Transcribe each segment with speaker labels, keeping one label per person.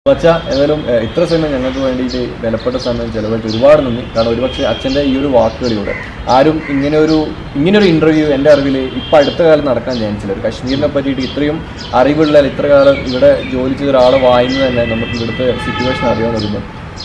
Speaker 1: അച്ഛ ഏതായാലും ഏഹ്, ഇത്ര സമയം ഞങ്ങൾക്ക് വേണ്ടിയിട്ട് വിലപ്പെട്ട സമയം ചെലവായിട്ട് ഒരുപാട് നന്ദി കാരണം ഒരുപക്ഷെ അച്ഛൻ്റെ ഈ ഒരു വാക്കുകളിലൂടെ ആരും ഇങ്ങനെ ഒരു ഇങ്ങനെ ഒരു ഇന്റർവ്യൂ എൻ്റെ അറിവിൽ ഇപ്പം അടുത്ത കാലം നടക്കാൻ ചാൻസില്ല ഒരു കശ്മീരിനെ പറ്റിയിട്ട് ഇത്രയും അറിവുള്ള ഇത്ര കാലം ഇവിടെ ജോലി ചെയ്ത ഒരാളെ വായിന്ന് തന്നെ നമുക്ക് ഇവിടുത്തെ സിറ്റുവേഷൻ അറിയാൻ വരുമ്പോൾ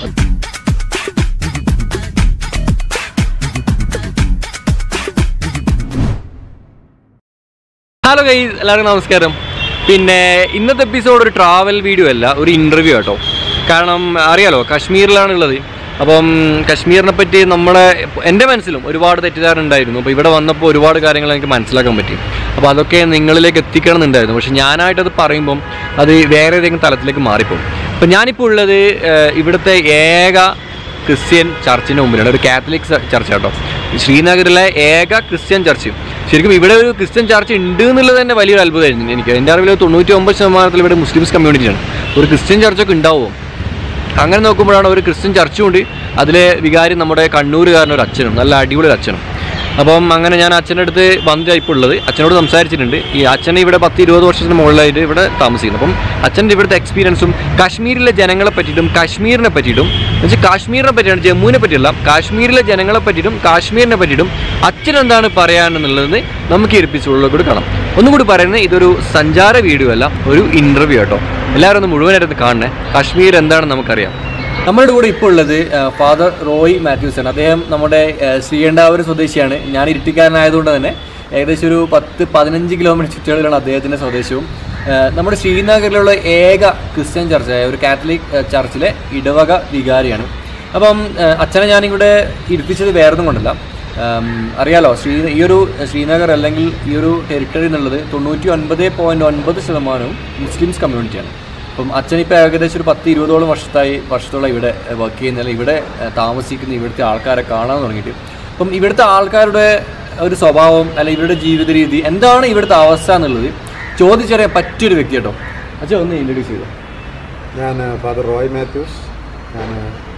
Speaker 2: ഹലോ ഗൈസ് എല്ലാവർക്കും നമസ്കാരം പിന്നെ ഇന്നത്തെ എപ്പിസോഡ് ഒരു ട്രാവൽ വീഡിയോ അല്ല ഒരു ഇൻ്റർവ്യൂ കേട്ടോ കാരണം അറിയാലോ കാശ്മീരിലാണുള്ളത് അപ്പം കാശ്മീരിനെ പറ്റി നമ്മളെ എൻ്റെ മനസ്സിലും ഒരുപാട് തെറ്റിദ്ധാരണ ഉണ്ടായിരുന്നു അപ്പോൾ ഇവിടെ വന്നപ്പോൾ ഒരുപാട് കാര്യങ്ങൾ എനിക്ക് മനസ്സിലാക്കാൻ പറ്റി അപ്പോൾ അതൊക്കെ നിങ്ങളിലേക്ക് എത്തിക്കണം എന്നുണ്ടായിരുന്നു പക്ഷെ ഞാനായിട്ടത് പറയുമ്പം അത് വേറെ ഏതെങ്കിലും തലത്തിലേക്ക് മാറിപ്പോകും അപ്പോൾ ഞാനിപ്പോൾ ഉള്ളത് ഏഹ്, ഇവിടുത്തെ ഏക ക്രിസ്ത്യൻ ചർച്ചിന് മുമ്പിലാണ് ഒരു കാത്തലിക് സ- ചർച്ച് കേട്ടോ ശ്രീനഗറിലെ ഏക ക്രിസ്ത്യൻ ചർച്ച് ശരിക്കും ഇവിടെ ഒരു ക്രിസ്ത്യൻ ചർച്ച് ഉണ്ട് എന്നുള്ളത് തന്നെ വലിയൊരു അത്ഭുതമായിരുന്നു എനിക്ക് എൻ്റെ അറിവിൽ തൊണ്ണൂറ്റി ഒമ്പത് ശതമാനത്തിൽ ഇവിടെ മുസ്ലിംസ് കമ്മ്യൂണിറ്റിയാണ് ഒരു ക്രിസ്ത്യൻ ചർച്ചൊക്കെ ഉണ്ടാവുമോ അങ്ങനെ നോക്കുമ്പോഴാണ് ഒരു ക്രിസ്ത്യൻ ചർച്ചും ഉണ്ട് അതിലെ വികാരി നമ്മുടെ കണ്ണൂരുകാരൻ ഒരു അച്ഛനും നല്ല അടിപൊളി ഒരു അച്ഛനും അപ്പം അങ്ങനെ ഞാൻ അച്ഛൻ്റെ അടുത്ത് വന്ന് ഇപ്പോൾ ഉള്ളത് അച്ഛനോട് സംസാരിച്ചിട്ടുണ്ട് ഈ അച്ഛൻ ഇവിടെ പത്ത് ഇരുപത് വർഷത്തിന് മുകളിലായിട്ട് ഇവിടെ താമസിക്കുന്നു അപ്പം അച്ഛൻ്റെ ഇവിടുത്തെ എക്സ്പീരിയൻസും കാശ്മീരിലെ ജനങ്ങളെ പറ്റിയിട്ടും കാശ്മീരിനെ പറ്റിയിട്ടും എന്നുവെച്ചാൽ കാശ്മീരിനെ പറ്റിയാണ് ജമ്മുവിനെ പറ്റിയല്ല കാശ്മീരിലെ ജനങ്ങളെ പറ്റിയിട്ടും കാശ്മീരിനെ പറ്റിയിട്ടും അച്ഛൻ എന്താണ് പറയാനെന്നുള്ളത് നമുക്ക് ഈ എപ്പിസോഡിലൂടെ കൂടി കാണാം ഒന്നും കൂടി പറയുന്നത് ഇതൊരു സഞ്ചാര വീഡിയോ അല്ല ഒരു ഇൻ്റർവ്യൂ കേട്ടോ എല്ലാവരും ഒന്ന് മുഴുവനായിട്ട് കാണണേ കാശ്മീർ എന്താണെന്ന് നമുക്കറിയാം നമ്മുടെ കൂടെ ഇപ്പോൾ ഉള്ളത് ഫാദർ റോയ് മാത്യൂസ് ആണ് അദ്ദേഹം നമ്മുടെ ശ്രീകണ്ഠാപുരം സ്വദേശിയാണ് ഞാൻ ഇരിട്ടിക്കാരനായതുകൊണ്ട് തന്നെ ഏകദേശം ഒരു പത്ത് പതിനഞ്ച് കിലോമീറ്റർ ചുറ്റളവിലാണ് അദ്ദേഹത്തിൻ്റെ സ്വദേശവും ഏഹ് നമ്മുടെ ശ്രീനഗറിലുള്ള ഏക ക്രിസ്ത്യൻ ചർച്ചായ ഒരു കാത്തലിക് ഏഹ് ചർച്ചിലെ ഇടവക വികാരിയാണ് അപ്പം ഏഹ് അച്ഛനെ ഞാനിവിടെ ഇരുത്തിച്ചത് വേറൊന്നും കൊണ്ടല്ല ഉം, അറിയാലോ ശ്രീ ഈ ഒരു ശ്രീനഗർ അല്ലെങ്കിൽ ഈ ഒരു ടെറിട്ടറി എന്നുള്ളത് തൊണ്ണൂറ്റി ഒൻപത് പോയിന്റ് ഒൻപത് ശതമാനവും മുസ്ലിംസ് കമ്മ്യൂണിറ്റിയാണ് അപ്പം അച്ഛൻ ഇപ്പോൾ ഏകദേശം ഒരു പത്ത് ഇരുപതോളം വർഷത്തായി വർഷത്തോളം ഇവിടെ വർക്ക് ചെയ്യുന്ന അല്ലെങ്കിൽ ഇവിടെ ഏഹ്, താമസിക്കുന്ന ഇവിടുത്തെ ആൾക്കാരെ കാണാൻ തുടങ്ങിയിട്ട് അപ്പം ഇവിടുത്തെ ആൾക്കാരുടെ ഒരു സ്വഭാവം അല്ലെങ്കിൽ ഇവരുടെ ജീവിത രീതി എന്താണ് ഇവിടുത്തെ അവസ്ഥ എന്നുള്ളത് ചോദിച്ചറിയാൻ പറ്റിയൊരു വ്യക്തി കേട്ടോ അച്ഛൻ ഒന്ന് ഇൻട്രൊഡ്യൂസ് ചെയ്തു
Speaker 3: ഞാൻ ഫാദർ റോയ് മാത്യൂസ് ഞാൻ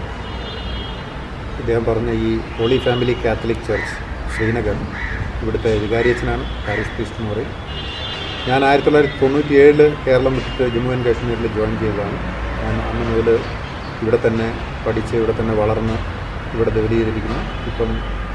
Speaker 3: ഇദ്ദേഹം പറഞ്ഞ ഈ holy family Catholic church Srinagar ഇവിടുത്തെ വികാരിയച്ഛനാണ് പാരിസ് പ്രീസ്റ്റ് എന്ന് പറയും ഞാൻ ആയിരത്തി തൊള്ളായിരത്തി തൊണ്ണൂറ്റി ഏഴിൽ കേരളം വിട്ടിട്ട് ജമ്മു ആൻഡ് കാശ്മീരിൽ ജോയിൻ ചെയ്തതാണ് ഞാൻ അന്ന് മുതൽ ഇവിടെ തന്നെ പഠിച്ച് ഇവിടെ തന്നെ വളർന്ന് ഇവിടെ ജോലി ചെയ്തിരിക്കുന്നു ഇപ്പം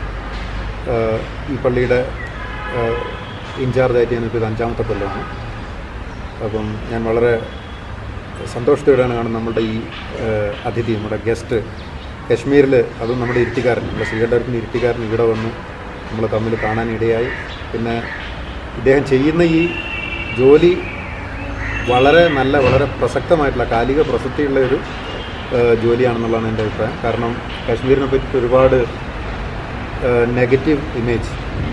Speaker 3: ആഹ്, ഈ പള്ളിയുടെ ഇൻചാർജായിട്ട് ഞാനിപ്പോൾ ഇത് അഞ്ചാമത്തെ കൊല്ലമാണ് അപ്പം ഞാൻ വളരെ സന്തോഷത്തോടെയാണ് കാണുന്നത് നമ്മുടെ ഈ ഏഹ്, അതിഥി നമ്മുടെ ഗസ്റ്റ് കശ്മീരിൽ അതും നമ്മുടെ ഇരുട്ടിക്കാരൻ നമ്മുടെ ശ്രീകണ്ഠപുരത്തിൻ്റെ ഇരുട്ടിക്കാരൻ ഇവിടെ വന്ന് നമ്മൾ തമ്മിൽ കാണാനിടയായി പിന്നെ ഇദ്ദേഹം ചെയ്യുന്ന ഈ ജോലി വളരെ നല്ല വളരെ പ്രസക്തമായിട്ടുള്ള കാലിക പ്രസക്തിയുള്ള ഒരു ഏഹ്, ജോലിയാണെന്നുള്ളതാണ് എൻ്റെ അഭിപ്രായം കാരണം കാശ്മീരിനെ പറ്റിയിട്ട് ഒരുപാട് നെഗറ്റീവ് ഇമേജ്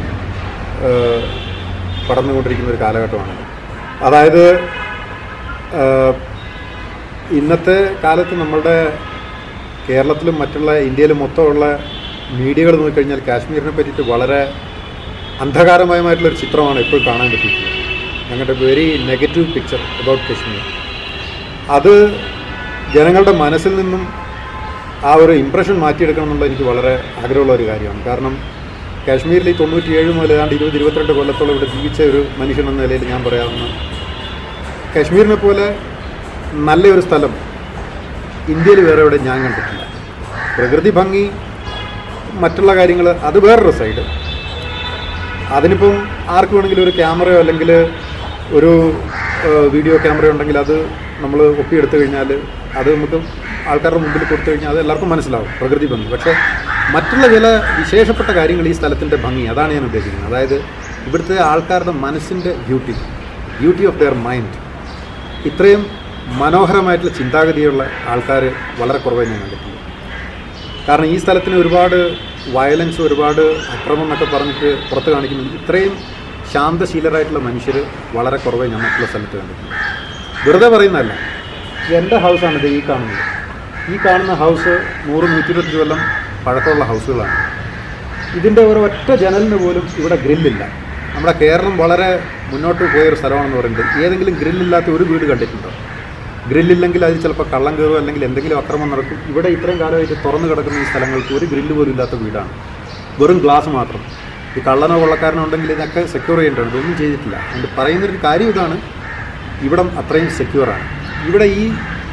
Speaker 3: പടർന്നുകൊണ്ടിരിക്കുന്ന ഒരു കാലഘട്ടമാണ് അതായത് ആഹ് ഇന്നത്തെ കാലത്ത് നമ്മളുടെ കേരളത്തിലും മറ്റുള്ള ഇന്ത്യയിലും മൊത്തമുള്ള മീഡിയകൾ നോക്കിക്കഴിഞ്ഞാൽ കാശ്മീരിനെ പറ്റിയിട്ട് വളരെ അന്ധകാരമയമായിട്ടുള്ളൊരു ചിത്രമാണ് ഇപ്പോൾ കാണാൻ പറ്റിയിട്ടുള്ളത് ഞങ്ങളുടെ very negative picture about Kashmir അത് ജനങ്ങളുടെ മനസ്സിൽ നിന്നും ആ ഒരു ഇമ്പ്രഷൻ മാറ്റിയെടുക്കണം എന്നുള്ളത് എനിക്ക് വളരെ ആഗ്രഹമുള്ള ഒരു കാര്യമാണ് കാരണം കാശ്മീരിൽ ഈ തൊണ്ണൂറ്റിയേഴ് മുതൽ ഏതാണ്ട് ഇരുപത് ഇരുപത്തിരണ്ട് കൊല്ലത്തോളം ഇവിടെ ജീവിച്ച ഒരു മനുഷ്യൻ എന്ന നിലയിൽ ഞാൻ പറയാവുന്ന കാശ്മീരിനെ പോലെ നല്ലൊരു സ്ഥലം ഇന്ത്യയിൽ വേറെ എവിടെ ഞാൻ കണ്ടിട്ടില്ല പ്രകൃതി ഭംഗി മറ്റുള്ള കാര്യങ്ങൾ അത് വേറൊരു സൈഡ് അതിനിപ്പം ആർക്ക് വേണമെങ്കിലും ഒരു ക്യാമറയോ അല്ലെങ്കിൽ ഒരു ഏഹ്, വീഡിയോ ക്യാമറയോ ഉണ്ടെങ്കിൽ അത് നമ്മൾ ഒപ്പിയെടുത്തു കഴിഞ്ഞാൽ അത് നമുക്ക് ആൾക്കാരുടെ മുമ്പിൽ കൊടുത്തു കഴിഞ്ഞാൽ അത് എല്ലാവർക്കും മനസ്സിലാവും പ്രകൃതി ഭംഗി പക്ഷേ മറ്റുള്ള ചില വിശേഷപ്പെട്ട കാര്യങ്ങൾ ഈ സ്ഥലത്തിൻ്റെ ഭംഗി അതാണ് ഞാൻ ഉദ്ദേശിക്കുന്നത് അതായത് ഇവിടുത്തെ ആൾക്കാരുടെ മനസ്സിൻ്റെ beauty beauty of their mind ഇത്രയും മനോഹരമായിട്ടുള്ള ചിന്താഗതിയുള്ള ആൾക്കാർ വളരെ കുറവേ ഞാൻ കണ്ടിട്ടുണ്ട് കാരണം ഈ സ്ഥലത്തിന് ഒരുപാട് വയലൻസ് ഒരുപാട് അക്രമം എന്നൊക്കെ പറഞ്ഞിട്ട് പുറത്ത് കാണിക്കുന്നു ഇത്രയും ശാന്തശീലരായിട്ടുള്ള മനുഷ്യർ വളരെ കുറവേ ഞാൻ മറ്റുള്ള സ്ഥലത്ത് കണ്ടിട്ടുണ്ട് വെറുതെ പറയുന്നതല്ല എൻ്റെ ഹൗസാണിത് ഈ കാണുന്നത് ഈ കാണുന്ന ഹൗസ് നൂറ് നൂറ്റി ഇരുപത്തി കൊല്ലം പഴക്കമുള്ള ഹൗസുകളാണ് ഇതിൻ്റെ ഒരു ഒറ്റ ജനലിന് പോലും ഇവിടെ ഗ്രില്ലില്ല നമ്മുടെ കേരളം വളരെ മുന്നോട്ട് പോയൊരു സ്ഥലമാണെന്ന് പറയുന്നത് ഏതെങ്കിലും ഗ്രില്ലില്ലാത്ത ഒരു വീട് കണ്ടിട്ടുണ്ടോ ഗ്രില്ലില്ലെങ്കിൽ അതിൽ ചിലപ്പോൾ കള്ളം കയറുമോ അല്ലെങ്കിൽ എന്തെങ്കിലും അക്രമം നടക്കും ഇവിടെ ഇത്രയും കാലമായിട്ട് തുറന്നു കിടക്കുന്ന ഈ സ്ഥലങ്ങൾക്ക് ഒരു ഗ്രില്ല് പോലും ഇല്ലാത്ത വീടാണ് വെറും ഗ്ലാസ് മാത്രം ഈ കള്ളനോ കൊള്ളക്കാരനോ ഉണ്ടെങ്കിൽ ഇതൊക്കെ സെക്യൂർ ചെയ്യേണ്ടതാണ് ഇതൊന്നും ചെയ്തിട്ടില്ല അതുകൊണ്ട് പറയുന്നൊരു കാര്യം ഇതാണ് ഇവിടം അത്രയും സെക്യൂറാണ് ഇവിടെ ഈ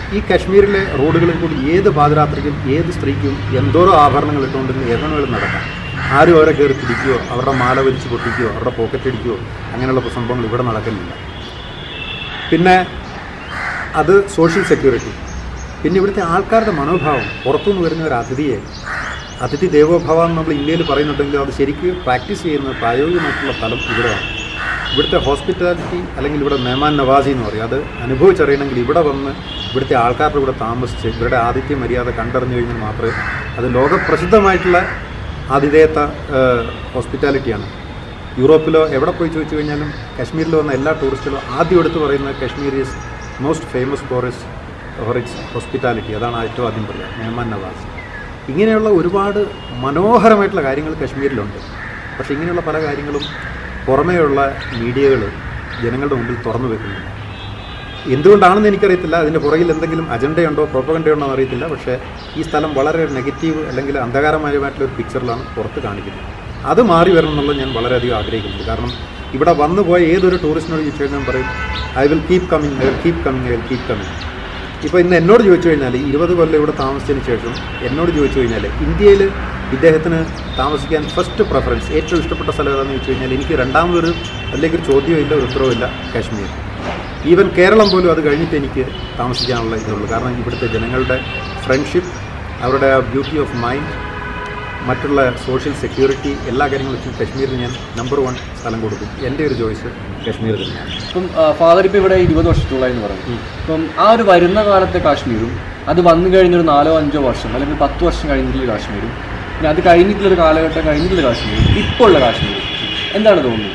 Speaker 3: ഈ കാശ്മീരിലെ റോഡുകളിൽ കൂടി ഏത് പാതിരാത്രിക്കും ഏത് സ്ത്രീക്കും എന്തോരോ ആഭരണങ്ങൾ ഇട്ടുകൊണ്ടിരുന്ന ഏതെങ്കിലും നടക്കാം ആരും അവരെ കയറി പിടിക്കുകയോ അവരുടെ മാല വലിച്ച് പൊട്ടിക്കുകയോ അവരുടെ പോക്കറ്റ് അടിക്കുകയോ അങ്ങനെയുള്ള സംഭവങ്ങൾ ഇവിടെ നടക്കുന്നില്ല പിന്നെ അത് സോഷ്യൽ സെക്യൂരിറ്റി പിന്നെ ഇവിടുത്തെ ആൾക്കാരുടെ മനോഭാവം പുറത്തുനിന്ന് വരുന്ന ഒരു അതിഥിയെ അതിഥി ദേവോഭവ എന്ന് നമ്മൾ ഇന്ത്യയിൽ പറയുന്നുണ്ടെങ്കിലും അത് ശരിക്കും പ്രാക്ടീസ് ചെയ്യുന്ന പ്രായോഗികമായിട്ടുള്ള സ്ഥലം ഇവിടെയാണ് ഇവിടുത്തെ ഹോസ്പിറ്റാലിറ്റി അല്ലെങ്കിൽ ഇവിടെ മേമാൻ നവാസി എന്ന് പറയും അത് അനുഭവിച്ചറിയണമെങ്കിൽ ഇവിടെ വന്ന് ഇവിടുത്തെ ആൾക്കാരുടെ കൂടെ താമസിച്ച് ഇവരുടെ ആതിഥ്യ മര്യാദ കണ്ടറിഞ്ഞു കഴിഞ്ഞാൽ മാത്രമേ അത് ലോകപ്രസിദ്ധമായിട്ടുള്ള ആതിഥേയത്വ ഹോസ്പിറ്റാലിറ്റിയാണ് യൂറോപ്പിലോ എവിടെ പോയി ചോദിച്ചു കഴിഞ്ഞാലും കാശ്മീരിൽ വന്ന എല്ലാ ടൂറിസ്റ്റുകളും ആദ്യം എടുത്ത് പറയുന്നത് Kashmir is most famous for is for its hospitality അതാണ് ഏറ്റവും ആദ്യം പറയുക മേമാൻ നവാസ് ഇങ്ങനെയുള്ള ഒരുപാട് മനോഹരമായിട്ടുള്ള കാര്യങ്ങൾ കാശ്മീരിലുണ്ട് പക്ഷേ ഇങ്ങനെയുള്ള പല കാര്യങ്ങളും പുറമേയുള്ള മീഡിയകൾ ജനങ്ങളുടെ മുമ്പിൽ തുറന്നു വെക്കുന്നുണ്ട് എന്തുകൊണ്ടാണെന്ന് എനിക്കറിയത്തില്ല അതിൻ്റെ പുറകിൽ എന്തെങ്കിലും അജണ്ടയുണ്ടോ പ്രോപ്പഗണ്ടയുണ്ടോ എന്ന് അറിയത്തില്ല പക്ഷേ ഈ സ്ഥലം വളരെ നെഗറ്റീവ് അല്ലെങ്കിൽ അന്ധകാരമയമായിട്ടുള്ള ഒരു പിക്ചറിലാണ് പുറത്ത് കാണിക്കുന്നത് അത് മാറി വരണം എന്നുള്ളത് ഞാൻ വളരെയധികം ആഗ്രഹിക്കുന്നുണ്ട് കാരണം ഇവിടെ വന്നു പോയ ഏതൊരു ടൂറിസ്റ്റിനോട് ചോദിച്ചു കഴിഞ്ഞാൽ പറയും I will keep coming I will keep coming I will keep coming ഇപ്പോൾ ഇന്ന് എന്നോട് ചോദിച്ചു കഴിഞ്ഞാൽ ഇരുപത് കൊല്ലം ഇവിടെ താമസിച്ചതിന് ശേഷം എന്നോട് ചോദിച്ചു കഴിഞ്ഞാൽ ഇന്ത്യയിൽ ഇദ്ദേഹത്തിന് താമസിക്കാൻ ഫസ്റ്റ് പ്രിഫറൻസ് ഏറ്റവും ഇഷ്ടപ്പെട്ട സ്ഥലം ഏതാണെന്ന് ചോദിച്ചു കഴിഞ്ഞാൽ എനിക്ക് രണ്ടാമതൊരു അല്ലെങ്കിൽ ഒരു ചോദ്യവും ഇല്ല ഒരു ഉത്തരവും ഇല്ല കാശ്മീർ ഈവൻ കേരളം പോലും അത് കഴിഞ്ഞിട്ട് എനിക്ക് താമസിക്കാനുള്ള ഇതുള്ളൂ കാരണം ഇവിടുത്തെ ജനങ്ങളുടെ ഫ്രണ്ട്ഷിപ്പ് അവരുടെ ബ്യൂട്ടി ഓഫ് മൈൻഡ് മറ്റുള്ള സോഷ്യൽ സെക്യൂരിറ്റി എല്ലാ കാര്യങ്ങളും വെച്ചും കാശ്മീരിന് ഞാൻ നമ്പർ വൺ സ്ഥലം കൊടുക്കും എൻ്റെ ഒരു ചോയ്സ് കാശ്മീർ തന്നെയാണ്
Speaker 1: ഇപ്പം ഫാദർ ഇപ്പം ഇവിടെ ഇരുപത് വർഷത്തോളമായി എന്ന് പറയും ഇപ്പം ആ ഒരു വരുന്ന കാലത്തെ കാശ്മീരും അത് വന്നു കഴിഞ്ഞൊരു നാലോ അഞ്ചോ വർഷം അല്ലെങ്കിൽ പത്ത് വർഷം കഴിഞ്ഞിട്ടുള്ള കാശ്മീരും പിന്നെ അത് കഴിഞ്ഞിട്ടുള്ളൊരു കാലഘട്ടം കഴിഞ്ഞിട്ടുള്ള കാശ്മീരും ഇപ്പോൾ ഉള്ള കാശ്മീരും എന്താണ് തോന്നുന്നത്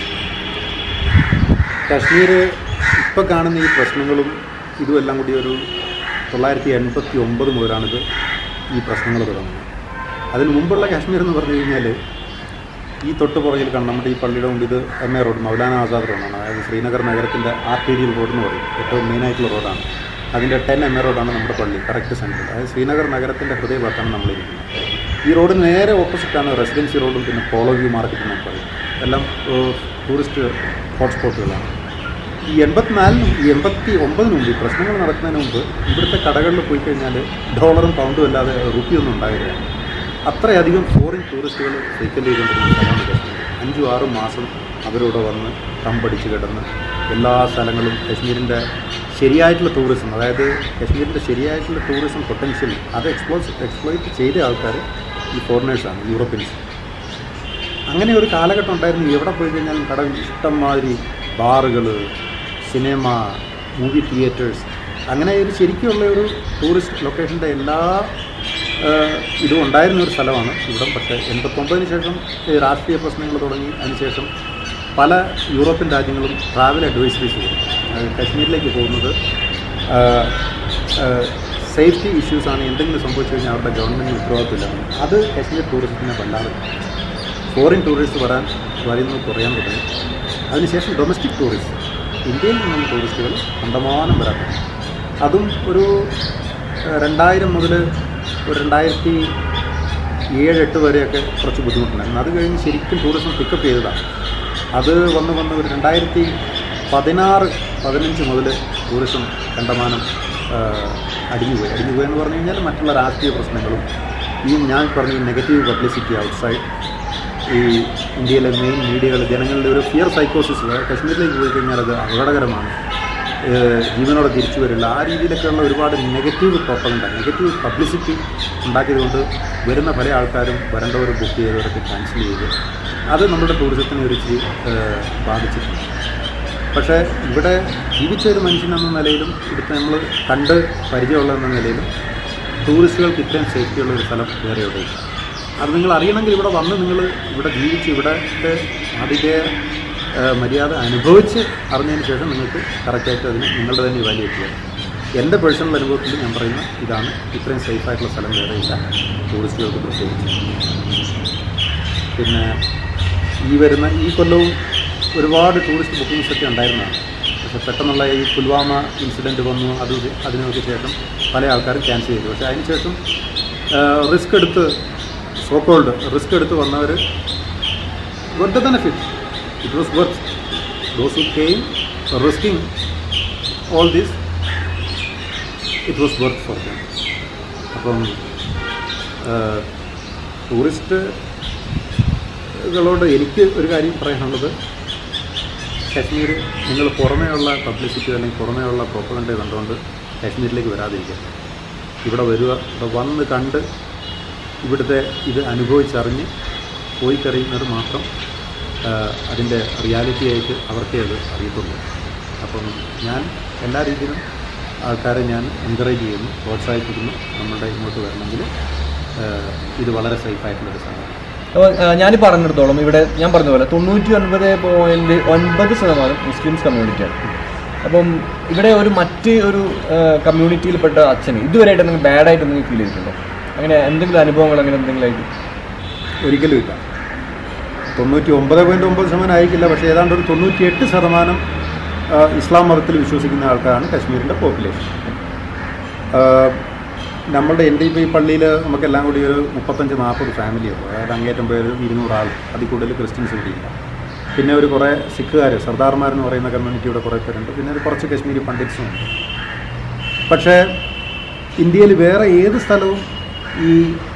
Speaker 3: കാശ്മീർ ഇപ്പോൾ കാണുന്ന ഈ പ്രശ്നങ്ങളും ഇതുമെല്ലാം കൂടി ഒരു തൊള്ളായിരത്തി എൺപത്തി ഒമ്പത് മുതലാണിത് ഈ പ്രശ്നങ്ങൾ തുടങ്ങുന്നത് അതിന് മുമ്പുള്ള കാശ്മീർ എന്ന് പറഞ്ഞു കഴിഞ്ഞാൽ ഈ തൊട്ട് പുറകിൽ കാണും നമ്മുടെ ഈ പള്ളിയുടെ മുമ്പ് ഇത് M A road Maulana Azad റോഡാണ് അതായത് ശ്രീനഗർ നഗരത്തിൻ്റെ ആർട്ടീരിയൽ റോഡ് എന്ന് പറയും ഏറ്റവും മെയിനായിട്ടുള്ള റോഡാണ് അതിൻ്റെ ടെൻ എം എ റോഡാണ് നമ്മുടെ പള്ളി കറക്റ്റ് സെൻറ്ററിൽ അതായത് ശ്രീനഗർ നഗരത്തിൻ്റെ ഹൃദയഭാഗത്താണ് നമ്മളിരിക്കുന്നത് ഈ റോഡ് നേരെ ഓപ്പോസിറ്റാണ് റെസിഡൻസി റോഡും പിന്നെ പോളോ വ്യൂ മാർക്കറ്റ് എന്നൊക്കെ പറയും എല്ലാം ടൂറിസ്റ്റ് ഹോട്ട്സ്പോട്ടുകളാണ് ഈ എൺപത്തിനാലിനും ഈ എൺപത്തി ഒമ്പതിന് മുമ്പ് ഈ പ്രശ്നങ്ങൾ നടക്കുന്നതിന് മുമ്പ് ഇവിടുത്തെ കടകളിൽ പോയി കഴിഞ്ഞാൽ ഡോളറും പൗണ്ടും അല്ലാതെ റുപ്പിയൊന്നും ഉണ്ടാകില്ല അത്രയധികം ഫോറിൻ ടൂറിസ്റ്റുകൾ ഫ്രീക്വൻ്റ് ചെയ്തുകൊണ്ടിരുന്ന സ്ഥലമാണ് കാശ്മീർ അഞ്ചും ആറും മാസം അവരിവിടെ വന്ന് തമ്പടിച്ച് കിടന്ന് എല്ലാ സ്ഥലങ്ങളും കാശ്മീരിൻ്റെ ശരിയായിട്ടുള്ള ടൂറിസം അതായത് കാശ്മീരിൻ്റെ ശരിയായിട്ടുള്ള ടൂറിസം പൊട്ടൻഷ്യൽ അത് എക്സ്പ്ലോസ് എക്സ്പ്ലോയിറ്റ് ചെയ്ത ആൾക്കാർ ഈ ഫോറിനേഴ്സാണ് യൂറോപ്യൻസ് അങ്ങനെ ഒരു കാലഘട്ടം ഉണ്ടായിരുന്നു എവിടെ പോയി കഴിഞ്ഞാലും കട ഇഷ്ടംമാതിരി ബാറുകൾ സിനിമ മൂവി തിയേറ്റേഴ്സ് അങ്ങനെ ഒരു ശരിക്കുള്ള ഒരു ടൂറിസ്റ്റ് ലൊക്കേഷൻ്റെ എല്ലാ ആ, ഇതും ഉണ്ടായിരുന്ന ഒരു സ്ഥലമാണ് ഇവിടം പക്ഷേ എൺപത്തൊമ്പതിന് ശേഷം ഈ രാഷ്ട്രീയ പ്രശ്നങ്ങൾ തുടങ്ങി അതിനുശേഷം പല യൂറോപ്യൻ രാജ്യങ്ങളും ട്രാവൽ അഡ്വൈസറീസ് കൊടുത്തു അത് കാശ്മീരിലേക്ക് പോകുന്നത് സേഫ്റ്റി ഇഷ്യൂസാണ് എന്തെങ്കിലും സംഭവിച്ചു കഴിഞ്ഞാൽ അവരുടെ ഗവൺമെൻറ്റിന് ഉത്തരവാദിത്തമില്ല അത് കാശ്മീർ ടൂറിസത്തിനെ വല്ലാതെ ഫോറിൻ ടൂറിസ്റ്റ് വരാൻ വരുന്നത് കുറയാൻ തുടങ്ങി അതിനുശേഷം ഡൊമസ്റ്റിക് ടൂറിസ്റ്റ് ഇന്ത്യയിൽ നിന്നുള്ള ടൂറിസ്റ്റുകൾ കണ്ടമാനം വരാൻ തുടങ്ങി അതും ഒരു ഏഹ്, രണ്ടായിരം മുതൽ ഒരു രണ്ടായിരത്തി ഏഴ് എട്ട് വരെയൊക്കെ കുറച്ച് ബുദ്ധിമുട്ടുണ്ടായിരുന്നു അത് കഴിഞ്ഞ് ശരിക്കും ടൂറിസം പിക്കപ്പ് ചെയ്തതാണ് അത് വന്ന് വന്ന് ഒരു രണ്ടായിരത്തി പതിനാറ് പതിനഞ്ച് മുതൽ ടൂറിസം കണ്ടമാനം ഏഹ്, അടിഞ്ഞുപോയി അടിഞ്ഞുപോയി എന്ന് പറഞ്ഞു കഴിഞ്ഞാൽ മറ്റുള്ള രാഷ്ട്രീയ പ്രശ്നങ്ങളും ഈ ഞാൻ പറഞ്ഞ ഈ നെഗറ്റീവ് പബ്ലിസിറ്റി ഔട്ട്സൈഡ് ഈ ഇന്ത്യയിലെ മെയിൻ മീഡിയകൾ ജനങ്ങളുടെ ഒരു ഫിയർ സൈക്കോസിസ് കശ്മീരിലേക്ക് പോയി കഴിഞ്ഞാൽ അത് അപകടകരമാണ് ഏഹ് ജീവനോടെ തിരിച്ചു വരില്ല ആ രീതിയിലൊക്കെയുള്ള ഒരുപാട് നെഗറ്റീവ് പ്രോപ്പഗണ്ട നെഗറ്റീവ് പബ്ലിസിറ്റി ഉണ്ടാക്കിയതുകൊണ്ട് വരുന്ന പല ആൾക്കാരും വരേണ്ടവർ ബുക്ക് ചെയ്തവരൊക്കെ ക്യാൻസൽ ചെയ്ത് അത് നമ്മുടെ ടൂറിസത്തിനെ ഒരു ഇച്ചിരി ഏഹ് ബാധിച്ചിട്ടുണ്ട് പക്ഷേ ഇവിടെ ജീവിച്ച ഒരു മനുഷ്യൻ എന്ന നിലയിലും ഇവിടുത്തെ നമ്മൾ കണ്ട് പരിചയമുള്ള എന്ന നിലയിലും ടൂറിസ്റ്റുകൾക്ക് ഇത്രയും സേഫ്റ്റിയുള്ള ഒരു സ്ഥലം വേറെ എവിടെയില്ല അത് നിങ്ങൾ അറിയണമെങ്കിൽ ഇവിടെ വന്ന് നിങ്ങൾ ഇവിടെ ജീവിച്ച് ഇവിടുത്തെ ആതിഥേയ ആ, മര്യാദ അനുഭവിച്ച് അറിഞ്ഞതിന് ശേഷം നിങ്ങൾക്ക് കറക്റ്റായിട്ട് അതിന് നിങ്ങളുടെ തന്നെ ഇവാലുവേറ്റ് ചെയ്യാം എൻ്റെ പേഴ്സണൽ അനുഭവത്തിൽ ഞാൻ പറയുന്ന ഇതാണ് ഇത്രയും സേഫായിട്ടുള്ള സ്ഥലം വേറെയില്ല ടൂറിസ്റ്റുകൾക്ക് പ്രത്യേകിച്ച് പിന്നെ ഈ വരുന്ന ഈ കൊല്ലവും ഒരുപാട് ടൂറിസ്റ്റ് ബുക്കിങ്സ് ഒക്കെ ഉണ്ടായിരുന്നതാണ് പക്ഷേ പെട്ടെന്നുള്ള ഈ പുൽവാമ ഇൻസിഡൻറ്റ് വന്നു അത് അതിനൊക്കെ ശേഷം പല ആൾക്കാരും ക്യാൻസൽ ചെയ്തു പക്ഷേ അതിന് ശേഷം റിസ്ക് എടുത്ത് സോക്കോൾഡ് റിസ്ക് എടുത്ത് വന്നവർ got the benefit. It was worth. Those who came risking all this it was worth for them അപ്പം ടൂറിസ്റ്റുകളോട് എനിക്ക് ഒരു കാര്യം പറയാനുള്ളത് കാശ്മീർ നിങ്ങൾ പുറമേയുള്ള പബ്ലിസിറ്റി അല്ലെങ്കിൽ പുറമേയുള്ള പ്രോപ്പഗണ്ട കണ്ടുകൊണ്ട് കാശ്മീരിലേക്ക് വരാതിരിക്കുക ഇവിടെ വരിക ഇവിടെ വന്ന് കണ്ട് ഇവിടുത്തെ ഇത് അനുഭവിച്ചറിഞ്ഞ് പോയി കഴിയുന്നത് മാത്രം അതിൻ്റെ റിയാലിറ്റി ആയിട്ട് അവർക്കേ അത് അറിയത്തുള്ളൂ അപ്പം ഞാൻ എല്ലാ രീതിയിലും ആൾക്കാരെ ഞാൻ എൻകറേജ് ചെയ്യുന്നു പ്രോത്സാഹിപ്പിക്കുന്നു നമ്മളുടെ ഇങ്ങോട്ട് വരണമെങ്കിൽ ആ, ഇത് വളരെ സേഫായിട്ടുള്ളൊരു സാധനമാണ്
Speaker 1: അപ്പോൾ ഞാൻ പറഞ്ഞിടത്തോളം ഇവിടെ ഞാൻ പറഞ്ഞ പോലെ തൊണ്ണൂറ്റി ഒൻപത് പോയിന്റ് ഒൻപത് ശതമാനം മുസ്ലിംസ് കമ്മ്യൂണിറ്റിയാണ് അപ്പം ഇവിടെ ഒരു മറ്റ് ഒരു കമ്മ്യൂണിറ്റിയിൽപ്പെട്ട അച്ഛന് ഇതുവരെയായിട്ട് എന്തെങ്കിലും ബാഡായിട്ട് എന്തെങ്കിലും ഫീൽ ചെയ്തിട്ടുണ്ടോ അങ്ങനെ എന്തെങ്കിലും അനുഭവങ്ങൾ അങ്ങനെ എന്തെങ്കിലും ആയിട്ട്
Speaker 3: ഒരിക്കലും ഇല്ല തൊണ്ണൂറ്റി ഒമ്പത് പോയിൻറ്റ് ഒമ്പത് ശതമാനം ആയിരിക്കില്ല പക്ഷേ ഏതാണ്ട് ഒരു തൊണ്ണൂറ്റി എട്ട് ശതമാനം ആ, ഇസ്ലാം മതത്തിൽ വിശ്വസിക്കുന്ന ആൾക്കാരാണ് കശ്മീരിൻ്റെ പോപ്പുലേഷൻ നമ്മളുടെ എൻ്റെ ഇപ്പോൾ ഈ പള്ളിയിൽ നമുക്കെല്ലാം കൂടി ഒരു മുപ്പത്തഞ്ച് നാൽപ്പത് ഫാമിലി ഉള്ളൂ അതായത് അങ്ങേറ്റം പേര് ഇരുന്നൂറ് ആൾ അതിൽ കൂടുതൽ ക്രിസ്ത്യൻസ് ഇവിടെ ഇല്ല പിന്നെ ഒരു കുറേ സിഖുകാർ സർദാർമാരെന്ന് പറയുന്ന കമ്മ്യൂണിറ്റിയുടെ കുറേ പേരുണ്ട് പിന്നെ ഒരു കുറച്ച് കശ്മീരി പണ്ഡിറ്റ്സും ഉണ്ട് പക്ഷേ ഇന്ത്യയിൽ വേറെ ഏത് സ്ഥലവും ഈ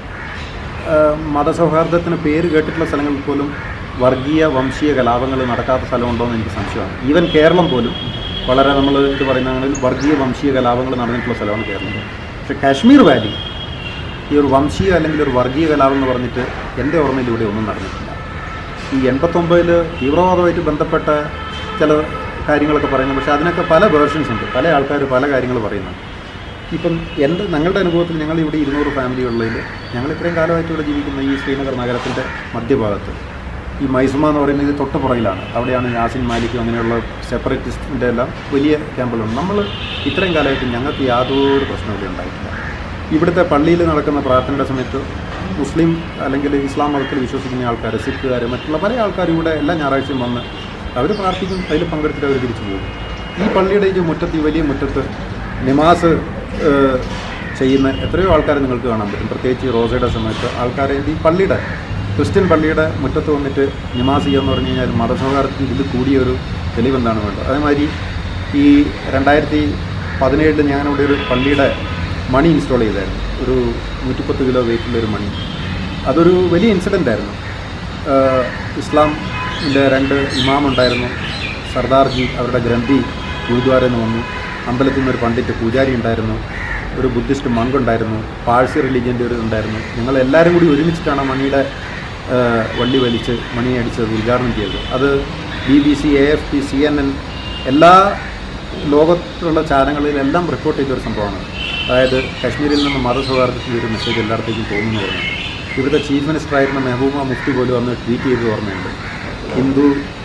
Speaker 3: ആ, മതസൗഹാർദ്ദത്തിന് പേര് കേട്ടിട്ടുള്ള സ്ഥലങ്ങളിൽ പോലും വർഗീയ വംശീയ കലാപങ്ങൾ നടക്കാത്ത സ്ഥലമുണ്ടോ എന്ന് എനിക്ക് സംശയമാണ് ഈവൻ കേരളം പോലും വളരെ നമ്മൾ ഇത് പറയുന്നതിൽ വർഗീയ വംശീയ കലാപങ്ങൾ നടന്നിട്ടുള്ള സ്ഥലമാണ് കേരളം പക്ഷേ കാശ്മീർ വാലി ഈ ഒരു വംശീയ അല്ലെങ്കിൽ ഒരു വർഗീയ കലാപം എന്ന് പറഞ്ഞിട്ട് എൻ്റെ ഓർമ്മയിൽ ഇവിടെ ഒന്നും നടന്നിട്ടില്ല ഈ എൺപത്തൊമ്പതിൽ തീവ്രവാദമായിട്ട് ബന്ധപ്പെട്ട ചില കാര്യങ്ങളൊക്കെ പറയുന്നു പക്ഷേ അതിനൊക്കെ പല വേർഷൻസ് ഉണ്ട് പല ആൾക്കാർ പല കാര്യങ്ങൾ പറയുന്നുണ്ട് ഇപ്പം എൻ്റെ ഞങ്ങളുടെ അനുഭവത്തിൽ ഞങ്ങൾ ഇവിടെ ഇരുന്നൂറ് ഫാമിലി ഉള്ളതിൽ ഞങ്ങൾ ഇത്രയും കാലമായിട്ട് ഇവിടെ ജീവിക്കുന്ന ഈ ശ്രീനഗർ നഗരത്തിൻ്റെ മധ്യഭാഗത്ത് ഈ മൈസുമ എന്ന് പറയുന്നത് ഇത് തൊട്ട് പുറകിലാണ് അവിടെയാണ് യാസിൻ മാലിക്കും അങ്ങനെയുള്ള സെപ്പറേറ്റിസ്റ്റിൻ്റെ എല്ലാം വലിയ ക്യാമ്പുകളുണ്ട് നമ്മൾ ഇത്രയും കാലമായിട്ട് ഞങ്ങൾക്ക് യാതൊരു പ്രശ്നവും ഇവിടെ ഉണ്ടായിട്ടില്ല ഇവിടുത്തെ പള്ളിയിൽ നടക്കുന്ന പ്രാർത്ഥനയുടെ സമയത്ത് മുസ്ലിം അല്ലെങ്കിൽ ഇസ്ലാം മതത്തിൽ വിശ്വസിക്കുന്ന ആൾക്കാർ സിഖുകാർ മറ്റുള്ള പല ആൾക്കാരും ഇവിടെ എല്ലാ ഞായറാഴ്ചയും വന്ന് അവർ പ്രാർത്ഥിക്കും അതിൽ പങ്കെടുത്തിട്ട് അവർ തിരിച്ചു പോകും ഈ പള്ളിയുടെ ഈ മുറ്റത്ത് ഈ വലിയ മുറ്റത്ത് നിമാസ് ഏഹ്, ചെയ്യുന്ന എത്രയോ ആൾക്കാരെ നിങ്ങൾക്ക് കാണാൻ പറ്റും പ്രത്യേകിച്ച് ഈ റോസയുടെ സമയത്ത് ആൾക്കാരെ ഈ പള്ളിയുടെ ക്രിസ്ത്യൻ പള്ളിയുടെ മുറ്റത്ത് വന്നിട്ട് നിമാസ് ചെയ്യുക പറഞ്ഞു കഴിഞ്ഞാൽ മതസൗഹാർദ്ദത്തിന് ഇത് കൂടിയ ഒരു തെളിവെന്താണ് വേണ്ടത് അതേമാതിരി ഈ രണ്ടായിരത്തി പതിനേഴിൽ ഞാനിവിടെ ഒരു പള്ളിയുടെ മണി ഇൻസ്റ്റാൾ ചെയ്തായിരുന്നു ഒരു നൂറ്റിപ്പത്ത് കിലോ വെയിറ്റുള്ള ഒരു മണി അതൊരു വലിയ ഇൻസിഡൻ്റ് ആയിരുന്നു ആഹ് ഇസ്ലാമിൻ്റെ രണ്ട് ഇമാം ഉണ്ടായിരുന്നു സർദാർജി അവരുടെ ഗ്രന്ഥി ഗുരുദ്വാരയിൽ നിന്ന് വന്നു അമ്പലത്തിൽ നിന്ന് ഒരു പണ്ഡിറ്റ് പൂജാരി ഉണ്ടായിരുന്നു ഒരു ബുദ്ധിസ്റ്റ് മങ്ക് ഉണ്ടായിരുന്നു പാഴ്സി റിലീജിയൻ്റെ ഒരു ഉണ്ടായിരുന്നു ഞങ്ങൾ എല്ലാവരും കൂടി ഒരുമിച്ചിട്ടാണ് ആ മണിയുടെ ആഹ് വള്ളി വലിച്ച് മണി അടിച്ചത് ഉദ്ഘാടനം ചെയ്തത് അത് B B C A F P C N N എല്ലാ ലോകത്തിലുള്ള ചാനലുകളിലെല്ലാം റിപ്പോർട്ട് ചെയ്തൊരു സംഭവമാണ് അതായത് കാശ്മീരിൽ നിന്ന് മതസൗഹാർദ്ദത്തിൽ ഒരു മെസ്സേജ് എല്ലായിടത്തേക്കും പോകുന്നു പറഞ്ഞു ഇവിടുത്തെ ചീഫ് മിനിസ്റ്റർ ആയിരുന്ന മെഹബൂബ മുഫ്തി പോലും അന്ന് ട്വീറ്റ് ചെയ്ത് ഓർമ്മയുണ്ട് ഹിന്ദു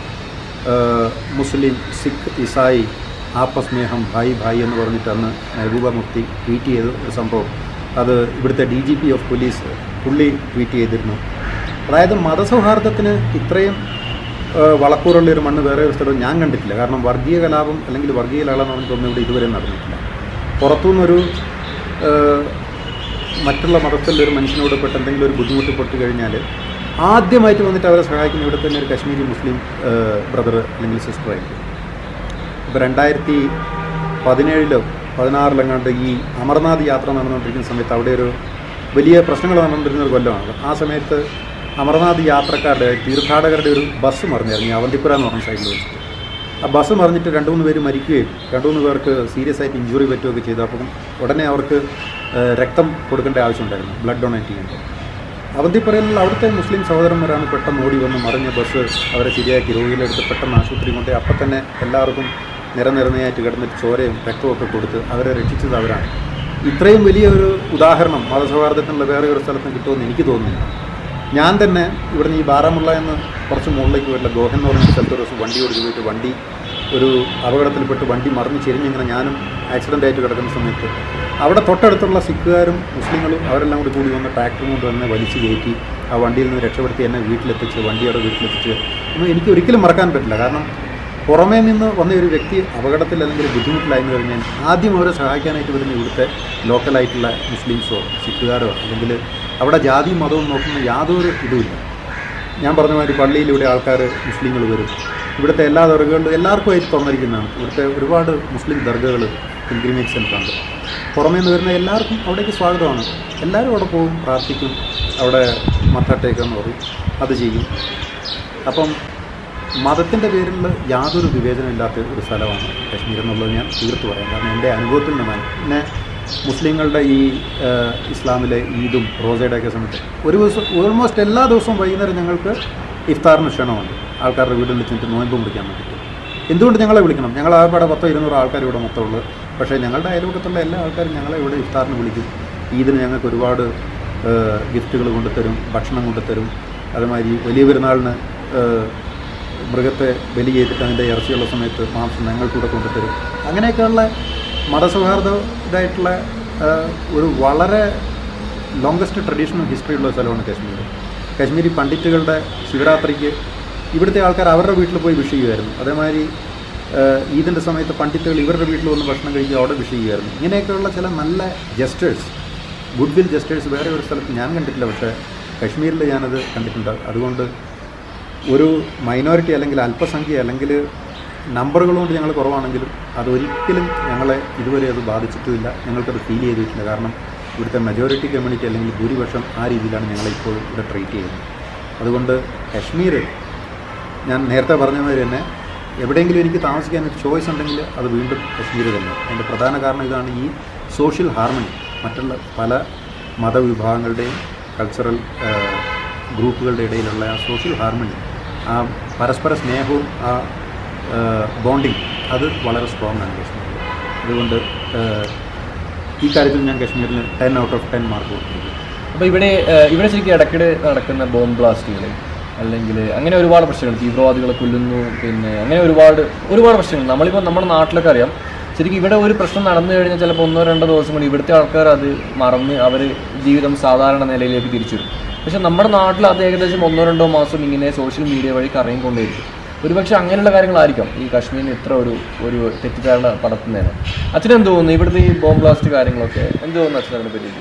Speaker 3: ആഹ്, മുസ്ലിം സിഖ് ഇസായി ആപ്പസ്നേഹം ഭായി ഭായി എന്ന് പറഞ്ഞിട്ട് അന്ന് മെഹബൂബ മുഫ്തി ട്വീറ്റ് ചെയ്ത ഒരു സംഭവം അത് ഇവിടുത്തെ D G P of police പുള്ളി ട്വീറ്റ് ചെയ്തിരുന്നു അതായത് മതസൗഹാർദ്ദത്തിന് ഇത്രയും ആഹ്, വളക്കൂറുള്ള ഒരു മണ്ണ് വേറെ ഒരു സ്ഥലവും ഞാൻ കണ്ടിട്ടില്ല കാരണം വർഗീയ കലാപം അല്ലെങ്കിൽ വർഗീയ ലഹളം എന്ന് പറഞ്ഞിട്ടൊന്നും ഇവിടെ ഇതുവരെ നടന്നിട്ടില്ല പുറത്തുനിന്നൊരു ആഹ്, മറ്റുള്ള മതത്തിലുള്ള ഒരു മനുഷ്യനോട് പെട്ട് എന്തെങ്കിലും ഒരു ബുദ്ധിമുട്ട് പെട്ട് കഴിഞ്ഞാൽ ആദ്യമായിട്ട് വന്നിട്ട് അവരെ സഹായിക്കുന്ന ഇവിടെ തന്നെ ഒരു കശ്മീരി മുസ്ലിം ബ്രദർ അല്ലെങ്കിൽ സിസ്റ്റർ ആയിരിക്കും ഇപ്പോൾ രണ്ടായിരത്തി പതിനേഴിലോ പതിനാറിലെങ്ങാണ്ട് ഈ അമർനാഥ് യാത്ര നടന്നുകൊണ്ടിരിക്കുന്ന സമയത്ത് അവിടെ ഒരു വലിയ പ്രശ്നങ്ങൾ നടന്നുകൊണ്ടിരുന്ന ഒരു കൊല്ലമാണ് ആ സമയത്ത് അമർനാഥ് യാത്രക്കാരുടെ തീർത്ഥാടകരുടെ ഒരു ബസ് മറിഞ്ഞിറങ്ങി അവന്തിപ്പുര എന്ന് പറഞ്ഞ സൈഡിൽ വെച്ചിട്ട് ആ ബസ് മറിഞ്ഞിട്ട് രണ്ട് മൂന്ന് പേര് മരിക്കുകയും രണ്ട് മൂന്ന് പേർക്ക് സീരിയസ് ആയിട്ട് ഇഞ്ചുറി പറ്റുകയൊക്കെ ചെയ്തു അപ്പം ഉടനെ അവർക്ക് ഏഹ്, രക്തം കൊടുക്കേണ്ട ആവശ്യമുണ്ടായിരുന്നു ബ്ലഡ് ഡൊണേറ്റ് ചെയ്യേണ്ടത് അവന്തിപ്പുരയിൽ അവിടുത്തെ മുസ്ലിം സഹോദരന്മാരാണ് പെട്ടെന്ന് ഓടി വന്ന് മറിഞ്ഞ ബസ് അവരെ ശരിയാക്കി രോഗികളെടുത്ത് പെട്ടെന്ന് ആശുപത്രി കൊണ്ട് അപ്പം തന്നെ എല്ലാവർക്കും നിരനിരനയായിട്ട് കിടന്നിട്ട് ചോരയും രക്തമൊക്കെ കൊടുത്ത് അവരെ രക്ഷിച്ചത് അവരാണ് ഇത്രയും വലിയ ഒരു ഉദാഹരണം മതസൗഹാർദ്ദത്തിനുള്ള വേറെ ഒരു സ്ഥലത്തും കിട്ടുമെന്ന് എനിക്ക് തോന്നുന്നില്ല ഞാൻ തന്നെ ഇവിടുന്ന് ഈ ബാരാമുള്ള എന്ന് കുറച്ച് മുകളിലേക്ക് വരില്ല ഗോഹൻ എന്ന് പറഞ്ഞ സ്ഥലത്ത് ഒരു ദിവസം വണ്ടി ഓടിച്ച് പോയിട്ട് വണ്ടി ഒരു അപകടത്തിൽപ്പെട്ട് വണ്ടി മറിഞ്ഞ് ചെരിഞ്ഞിങ്ങനെ ഞാനും ആക്സിഡൻ്റ് ആയിട്ട് കിടക്കുന്ന സമയത്ത് അവിടെ തൊട്ടടുത്തുള്ള സിഖുകാരും മുസ്ലിങ്ങളും അവരെല്ലാം കൂടി കൂടി വന്ന് ട്രാക്ടർ കൊണ്ട് തന്നെ വലിച്ചു കയറ്റി ആ വണ്ടിയിൽ നിന്ന് രക്ഷപ്പെടുത്തി എന്നെ വീട്ടിലെത്തിച്ച് വണ്ടിയുടെ വീട്ടിലെത്തിച്ച് ഒന്നും എനിക്ക് ഒരിക്കലും മറക്കാൻ പറ്റില്ല കാരണം പുറമേ നിന്ന് വന്ന ഒരു വ്യക്തി അപകടത്തിൽ അല്ലെങ്കിൽ ബുദ്ധിമുട്ടിലായെന്ന് കഴിഞ്ഞാൽ ആദ്യം അവരെ സഹായിക്കാനായിട്ട് വരുന്ന ഇവിടുത്തെ ലോക്കലായിട്ടുള്ള മുസ്ലിംസോ സിഖുകാരോ അല്ലെങ്കിൽ അവിടെ ജാതിയും മതവും നോക്കുന്ന യാതൊരു ഇതുമില്ല ഞാൻ പറഞ്ഞ മാതിരി പള്ളിയിലൂടെ ആൾക്കാർ മുസ്ലിങ്ങൾ വരും ഇവിടുത്തെ എല്ലാ ദർഗകളിലും എല്ലാവർക്കും ആയിട്ട് തുറന്നിരിക്കുന്നതാണ് ഇവിടുത്തെ ഒരുപാട് മുസ്ലിം ദർഗകൾ പിൽഗ്രിമേജ് സെൻ്ററുണ്ട് പുറമേ നിന്ന് വരുന്ന എല്ലാവർക്കും അവിടേക്ക് സ്വാഗതമാണ് എല്ലാവരും അവിടെ പോകും പ്രാർത്ഥിക്കും അവിടെ മത്തട്ടേക്കെന്ന് പറയും അത് ചെയ്യും അപ്പം മതത്തിൻ്റെ പേരിൽ യാതൊരു വിവേചനമില്ലാത്ത ഒരു സ്ഥലമാണ് കശ്മീർ എന്നുള്ളത് ഞാൻ തീർത്തു പറയാം കാരണം എൻ്റെ അനുഭവത്തിൽ നിന്നാണ് പിന്നെ മുസ്ലിങ്ങളുടെ ഈ ആ, ഇസ്ലാമിലെ ഈദും റോസയുടെ ഒക്കെ സമയത്ത് ഒരു ദിവസം ഓൾമോസ്റ്റ് എല്ലാ ദിവസവും വൈകുന്നേരം ഞങ്ങൾക്ക് ഇഫ്താറിന് ക്ഷണമുണ്ട് ആൾക്കാരുടെ വീട്ടിൽ ചെന്നിട്ട് നോയമ്പ് മുറിക്കാൻ വേണ്ടിയിട്ട് എന്തുകൊണ്ട് ഞങ്ങളെ വിളിക്കണം ഞങ്ങൾ ആകപ്പാടെ പത്തോ ഇരുന്നൂറ് ആൾക്കാർ ഇവിടെ മൊത്തമുള്ളൂ പക്ഷേ ഞങ്ങളുടെ അയൽവക്കത്തുള്ള എല്ലാ ആൾക്കാരും ഞങ്ങളെ ഇവിടെ ഇഫ്താറിന് വിളിക്കും ഈദിന് ഞങ്ങൾക്ക് ഒരുപാട് ഗിഫ്റ്റുകൾ കൊണ്ടുതരും ഭക്ഷണം കൊണ്ടുതരും അതുമാതിരി വലിയ പെരുന്നാളിന് ആ, മൃഗത്തെ ബലി ചെയ്തിട്ട് അതിൻ്റെ ഇറച്ചിയുള്ള സമയത്ത് മാംസം ഞങ്ങൾക്കൂടെ കൊണ്ടുതരും അങ്ങനെയൊക്കെയുള്ള മതസൗഹാർദ്ദ ഇതായിട്ടുള്ള ആ, ഒരു വളരെ ലോങ്കസ്റ്റ് ട്രഡീഷണൽ ഹിസ്റ്ററി ഉള്ള സ്ഥലമാണ് കാശ്മീർ കാശ്മീരി പണ്ഡിറ്റുകളുടെ ശിവരാത്രിക്ക് ഇവിടുത്തെ ആൾക്കാർ അവരുടെ വീട്ടിൽ പോയി വിഷ് ചെയ്യുമായിരുന്നു അതേമാതിരി ഏഹ്, ഈദിൻ്റെ സമയത്ത് പണ്ഡിറ്റുകൾ ഇവരുടെ വീട്ടിൽ വന്ന് ഭക്ഷണം കഴിക്കുക അവിടെ വിഷ് ചെയ്യുമായിരുന്നു ഇങ്ങനെയൊക്കെയുള്ള ചില നല്ല ജസ്റ്റേഴ്സ് ഗുഡ് വിൽ ജസ്റ്റേഴ്സ് വേറെ ഒരു സ്ഥലത്ത് ഞാൻ കണ്ടിട്ടില്ല പക്ഷേ കശ്മീരിൽ ഞാനത് കണ്ടിട്ടുണ്ട് അതുകൊണ്ട് ഒരു മൈനോറിറ്റി അല്ലെങ്കിൽ അല്പസംഖ്യ അല്ലെങ്കിൽ നമ്പറുകൾ കൊണ്ട് ഞങ്ങൾ കുറവാണെങ്കിലും അതൊരിക്കലും ഞങ്ങളെ ഇതുവരെ അത് ബാധിച്ചിട്ടുമില്ല ഞങ്ങൾക്കത് ഫീൽ ചെയ്തിട്ടില്ല കാരണം ഇവിടുത്തെ മെജോറിറ്റി കമ്മ്യൂണിറ്റി അല്ലെങ്കിൽ ഭൂരിപക്ഷം ആ രീതിയിലാണ് ഞങ്ങളെ ഇപ്പോൾ ഇവിടെ ട്രീറ്റ് ചെയ്യുന്നത് അതുകൊണ്ട് കശ്മീർ ഞാൻ നേരത്തെ പറഞ്ഞ മാതിരി തന്നെ എവിടെയെങ്കിലും എനിക്ക് താമസിക്കാൻ ഒരു ചോയ്സ് ഉണ്ടെങ്കിൽ അത് വീണ്ടും കശ്മീർ തന്നെ അതിൻ്റെ പ്രധാന കാരണം ഇതാണ് ഈ സോഷ്യൽ ഹാർമണി മറ്റുള്ള പല മതവിഭാഗങ്ങളുടെയും കൾച്ചറൽ ഗ്രൂപ്പുകളുടെ ഇടയിലുള്ള ആ സോഷ്യൽ ഹാർമണി ആ പരസ്പര സ്നേഹവും ആ ബോണ്ടിങ് അത് വളരെ സ്ട്രോങ് ആണ് കശ്മീരിൽ അതുകൊണ്ട് ഏഹ്, ഈ കാര്യത്തിൽ ഞാൻ കശ്മീരിന് ten out of ten mark കൊടുത്തിരിക്കുന്നു
Speaker 1: അപ്പോൾ ഇവിടെ ഏഹ്, ഇവിടെ ശരിക്കും ഇടയ്ക്കിടെ നടക്കുന്ന ബോംബ് ബ്ലാസ്റ്റുകൾ അല്ലെങ്കിൽ അങ്ങനെ ഒരുപാട് പ്രശ്നങ്ങൾ തീവ്രവാദികളെ കൊല്ലുന്നു പിന്നെ അങ്ങനെ ഒരുപാട് ഒരുപാട് പ്രശ്നങ്ങൾ നമ്മളിപ്പോൾ നമ്മുടെ നാട്ടിലൊക്കെ അറിയാം ശരിക്കും ഇവിടെ ഒരു പ്രശ്നം നടന്നു കഴിഞ്ഞാൽ ചിലപ്പോൾ ഒന്നോ രണ്ടോ ദിവസം കൊണ്ട് ഇവിടുത്തെ ആൾക്കാർ അത് മറന്ന് അവർ ജീവിതം സാധാരണ നിലയിലേക്ക് തിരിച്ചു വരും പക്ഷെ നമ്മുടെ നാട്ടിൽ അത് ഏകദേശം ഒന്നോ രണ്ടോ മാസം ഇങ്ങനെ സോഷ്യൽ മീഡിയ വഴി കറങ്ങിക്കൊണ്ടേയിരിക്കും ഒരുപക്ഷെ അങ്ങനെയുള്ള കാര്യങ്ങളായിരിക്കാം ഈ കാശ്മീരിന് ഇത്ര ഒരു ഒരു തെറ്റിദ്ധാരണ പടത്തുന്നതിന് അച്ഛനെന്ത് തോന്നുന്നു ഇവിടുത്തെ ഈ ബോംബ് ബ്ലാസ്റ്റ് കാര്യങ്ങളൊക്കെ എന്ത് തോന്നുന്നു അച്ഛൻ അതിനെ പറ്റിയിട്ട്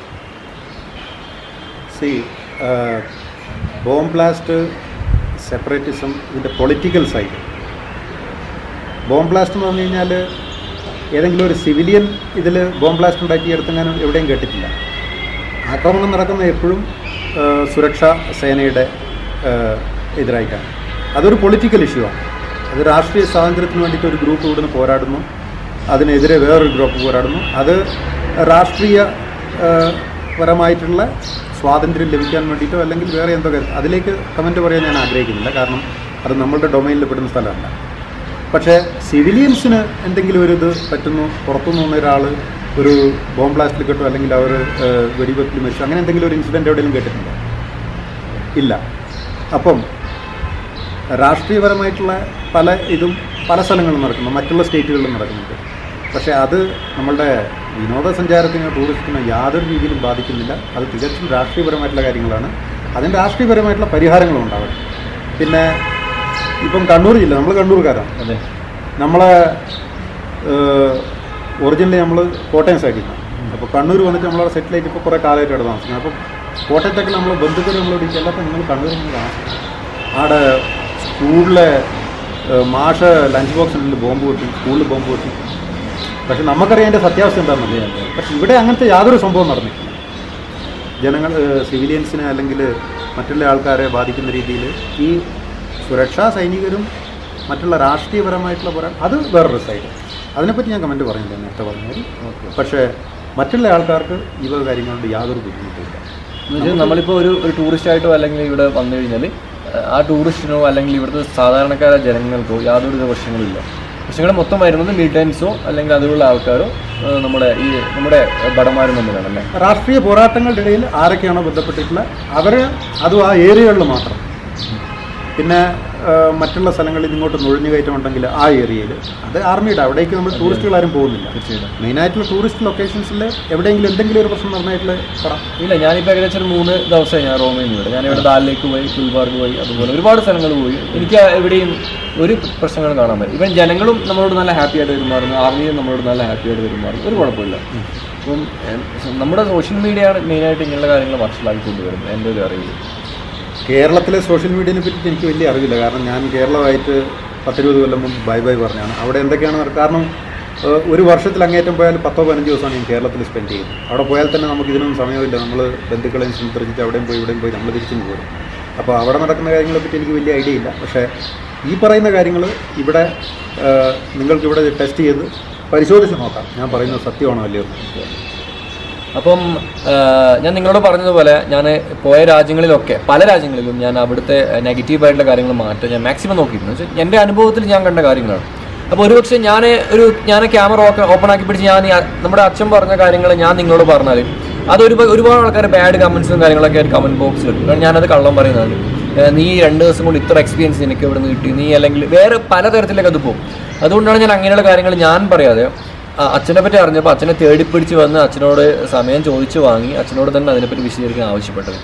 Speaker 3: സി ബോംബ് ബ്ലാസ്റ്റ് സെപ്പറേറ്റിസം ഇതിൻ്റെ പൊളിറ്റിക്കൽ സൈഡ് ബോംബ് ബ്ലാസ്റ്റ് എന്ന് പറഞ്ഞു കഴിഞ്ഞാൽ ഏതെങ്കിലും ഒരു സിവിലിയൻ ഇതിൽ ബോംബ് ബ്ലാസ്റ്റ് ഉണ്ടാക്കി എടുത്തെങ്ങാനും എവിടെയും കേട്ടിട്ടില്ല ആക്രമണം നടക്കുന്ന എപ്പോഴും ആ, സുരക്ഷാ സേനയുടെ ആ, എതിരായിട്ടാണ് അതൊരു പൊളിറ്റിക്കൽ ഇഷ്യൂ ആണ് അത് രാഷ്ട്രീയ സ്വാതന്ത്ര്യത്തിന് വേണ്ടിയിട്ട് ഒരു ഗ്രൂപ്പ് ഇവിടുന്ന് പോരാടുന്നു അതിനെതിരെ വേറൊരു ഗ്രൂപ്പ് പോരാടുന്നു അത് രാഷ്ട്രീയ ആ, പരമായിട്ടുള്ള സ്വാതന്ത്ര്യം ലഭിക്കാൻ വേണ്ടിയിട്ടോ അല്ലെങ്കിൽ വേറെ എന്തോ കാര്യം അതിലേക്ക് കമൻറ്റ് പറയാൻ ഞാൻ ആഗ്രഹിക്കുന്നില്ല കാരണം അത് നമ്മളുടെ ഡൊമൈനിൽ പെടുന്ന സ്ഥലമല്ല പക്ഷേ സിവിലിയൻസിന് എന്തെങ്കിലും ഒരു ഇത് പറ്റുന്നു പുറത്തുനിന്ന് വന്ന ഒരാൾ ഒരു ബോംബ് ബ്ലാസ്റ്റിൽ കിട്ടും അല്ലെങ്കിൽ അവർ വെടിവെപ്പിൽ മരിച്ചു അങ്ങനെ എന്തെങ്കിലും ഒരു ഇൻസിഡൻറ്റ് എവിടെയെങ്കിലും കേട്ടിട്ടുണ്ടോ ഇല്ല അപ്പം രാഷ്ട്രീയപരമായിട്ടുള്ള പല ഇതും പല സ്ഥലങ്ങളിലും നടക്കുന്നു മറ്റുള്ള സ്റ്റേറ്റുകളിലും നടക്കുന്നുണ്ട് പക്ഷേ അത് നമ്മളുടെ വിനോദസഞ്ചാരത്തിനോ ടൂറിസത്തിനോ യാതൊരു രീതിയിലും ബാധിക്കുന്നില്ല അത് തികച്ചും രാഷ്ട്രീയപരമായിട്ടുള്ള കാര്യങ്ങളാണ് അതിന് രാഷ്ട്രീയപരമായിട്ടുള്ള പരിഹാരങ്ങളും ഉണ്ടാവണം പിന്നെ ഇപ്പം കണ്ണൂർ ജില്ല നമ്മൾ കണ്ണൂർക്കാരാണ്
Speaker 1: അതെ
Speaker 3: നമ്മളെ ഒറിജിനലി നമ്മൾ കോട്ടയം സൈഡിൽ നിന്നാണ് അപ്പോൾ കണ്ണൂർ വന്നിട്ട് നമ്മളവിടെ സെറ്റിൽ ആയിട്ട് ഇപ്പോൾ കുറേ കാലമായിട്ട് അവിടെ താമസിക്കുന്നത് അപ്പോൾ കോട്ടയത്തൊക്കെ നമ്മൾ ബന്ധുക്കൾ നമ്മളോട് ചോദിക്കും എല്ലാത്തും നിങ്ങൾ കണ്ണൂർ നിന്ന് താമസിക്കും അവിടെ സ്കൂളിലെ ഏഹ്, മാഷ് ലഞ്ച് ബോക്സിനുള്ളിൽ ബോംബ് പൊട്ടി സ്കൂളിൽ ബോംബ് പൊട്ടി പക്ഷെ നമുക്കറിയാം അതിൻ്റെ സത്യാവസ്ഥ എന്താണെന്നല്ലേ പക്ഷെ ഇവിടെ അങ്ങനത്തെ യാതൊരു സംഭവം നടന്നിട്ടില്ല ജനങ്ങൾ സിവിലിയൻസിനെ അല്ലെങ്കിൽ മറ്റുള്ള ആൾക്കാരെ ബാധിക്കുന്ന രീതിയിൽ ഈ സുരക്ഷാ സൈനികരും മറ്റുള്ള രാഷ്ട്രീയപരമായിട്ടുള്ള പോരാ അത് വേറൊരു സൈഡ് അതിനെപ്പറ്റി ഞാൻ കമൻറ്റ് പറഞ്ഞില്ല നേരത്തെ പറഞ്ഞാൽ പക്ഷേ മറ്റുള്ള ആൾക്കാർക്ക് ഈ വക കാര്യങ്ങളുടെ യാതൊരു ബുദ്ധിമുട്ടില്ല
Speaker 1: എന്നുവെച്ചാൽ നമ്മളിപ്പോൾ ഒരു ഒരു ടൂറിസ്റ്റ് ആയിട്ടോ അല്ലെങ്കിൽ ഇവിടെ വന്നു കഴിഞ്ഞാൽ ആ ടൂറിസ്റ്റിനോ അല്ലെങ്കിൽ ഇവിടുത്തെ സാധാരണക്കാരായ ജനങ്ങൾക്കോ യാതൊരു വിധ പ്രശ്നങ്ങളില്ല പ്രശ്നങ്ങൾ മൊത്തം വരുന്നത് മിലിറ്റൻസോ അല്ലെങ്കിൽ അതുപോലുള്ള ആൾക്കാരോ ആ, നമ്മുടെ ഈ നമ്മുടെ ഭടന്മാരും തമ്മിലാണ് അല്ലേ
Speaker 3: രാഷ്ട്രീയ പോരാട്ടങ്ങളുടെ ഇടയിൽ ആരൊക്കെയാണോ ബന്ധപ്പെട്ടിട്ടുള്ളത് അവർ അതും ആ ഏരിയകളിൽ മാത്രം പിന്നെ ആ, മറ്റുള്ള സ്ഥലങ്ങളിൽ ഇങ്ങോട്ട് നുഴഞ്ഞു കയറ്റം ഉണ്ടെങ്കിൽ ആ ഏരിയയിൽ അത് ആർമിയുടെ അവിടേക്ക് നമ്മൾ ടൂറിസ്റ്റുകൾ ആരും പോകുന്നില്ല
Speaker 1: തീർച്ചയായിട്ടും
Speaker 3: മെയിനായിട്ടുള്ള ടൂറിസ്റ്റ് ലൊക്കേഷൻസിൽ എവിടെയെങ്കിലും എന്തെങ്കിലും ഒരു പ്രശ്നം നടന്നായിട്ടുള്ള പറ
Speaker 1: ഇല്ല ഞാനിപ്പോൾ ഏകദേശം ഒരു മൂന്ന് ദിവസമായി ഞാൻ റോമിൽ നിന്ന് ഇവിടെ ഞാൻ ഇവിടെ ദാലിലേക്ക് പോയി ഗുൽബാർഗ് പോയി അതുപോലെ ഒരുപാട് സ്ഥലങ്ങൾ പോയി എനിക്ക് എവിടെയും ഒരു പ്രശ്നങ്ങളും കാണാൻ പറ്റും ഇവൻ ജനങ്ങളും നമ്മളോട് നല്ല ഹാപ്പി ആയിട്ട് പെരുമാറുന്നു ആർമിയും നമ്മളോട് നല്ല ഹാപ്പി ആയിട്ട് പെരുമാറുന്നു ഒരു കുഴപ്പമില്ല അപ്പം ഏഹ്, നമ്മുടെ സോഷ്യൽ മീഡിയയാണ് മെയിനായിട്ട് ഇങ്ങനെയുള്ള കാര്യങ്ങൾ വഷളാക്കി കൊണ്ടുവരുന്നത് എൻ്റെ ഒരു അറിവിൽ
Speaker 3: കേരളത്തിലെ സോഷ്യൽ മീഡിയനെ പറ്റി എനിക്ക് വലിയ അറിവില്ല കാരണം ഞാൻ കേരളമായിട്ട് പത്തിരുപത് കൊല്ലം മുമ്പ് ബൈ ബൈ പറഞ്ഞാണ് അവിടെ എന്തൊക്കെയാണ് നടക്കുക കാരണം ഏഹ് ഒരു വർഷത്തിൽ അങ്ങേറ്റം പോയാൽ പത്തോ പതിനഞ്ച് ദിവസമാണ് ഞാൻ കേരളത്തിൽ സ്പെൻഡ് ചെയ്യുന്നത് അവിടെ പോയാൽ തന്നെ നമുക്ക് ഇതിനൊന്നും സമയമില്ല നമ്മൾ ബന്ധുക്കളെ സന്ദർശിച്ച് അവിടെയും പോയി ഇവിടെയും പോയി നമ്മൾ തിരിച്ചും പോരും അപ്പോൾ അവിടെ നടക്കുന്ന കാര്യങ്ങളെ പറ്റി എനിക്ക് വലിയ ഐഡിയ ഇല്ല പക്ഷേ ഈ പറയുന്ന കാര്യങ്ങൾ ഇവിടെ ഏഹ് നിങ്ങൾക്ക് ഇവിടെ ടെസ്റ്റ് ചെയ്ത് പരിശോധിച്ച് നോക്കാം ഞാൻ പറയുന്നത് സത്യമാണോ അല്ലയോ എന്ന്.
Speaker 1: അപ്പം ആ, ഞാൻ നിങ്ങളോട് പറഞ്ഞതുപോലെ ഞാൻ പോയ രാജ്യങ്ങളിലൊക്കെ പല രാജ്യങ്ങളിലും ഞാൻ അവിടുത്തെ നെഗറ്റീവായിട്ടുള്ള കാര്യങ്ങൾ മാറ്റാൻ ഞാൻ മാക്സിമം നോക്കിയിരുന്നു എന്ന് വെച്ചാൽ എൻ്റെ അനുഭവത്തിൽ ഞാൻ കണ്ട കാര്യങ്ങളാണ് അപ്പോൾ ഒരുപക്ഷെ ഞാൻ ഒരു ഞാൻ ക്യാമറ ഓപ്പൺ ആക്കി പിടിച്ച് ഞാൻ ഈ അ- നമ്മുടെ അച്ഛൻ പറഞ്ഞ കാര്യങ്ങൾ ഞാൻ നിങ്ങളോട് പറഞ്ഞാൽ അതൊരു ഒരുപാട് ആൾക്കാർ ബാഡ് കമൻസും കാര്യങ്ങളൊക്കെ ആയിട്ട് കമൻറ്റ് ബോക്സിൽ ഇട്ടു കാരണം ഞാനത് കള്ളം പറയുന്നതാണ് ഏഹ് നീ രണ്ട് ദിവസം കൊണ്ട് ഇത്ര എക്സ്പീരിയൻസ് എനിക്ക് ഇവിടെ നിന്ന് കിട്ടി നീ അല്ലെങ്കിൽ വേറെ പലതരത്തിലേക്ക് അത് പോകും അതുകൊണ്ടാണ് ഞാൻ അങ്ങനെയുള്ള കാര്യങ്ങൾ ഞാൻ പറയാതെ ആ, അച്ഛനെ പറ്റി അറിഞ്ഞപ്പോൾ അച്ഛനെ തേടിപ്പിടിച്ച് വന്ന് അച്ഛനോട് സമയം ചോദിച്ചു വാങ്ങി അച്ഛനോട് തന്നെ അതിനെപ്പറ്റി വിശദീകരിക്കാൻ ആവശ്യപ്പെട്ടത്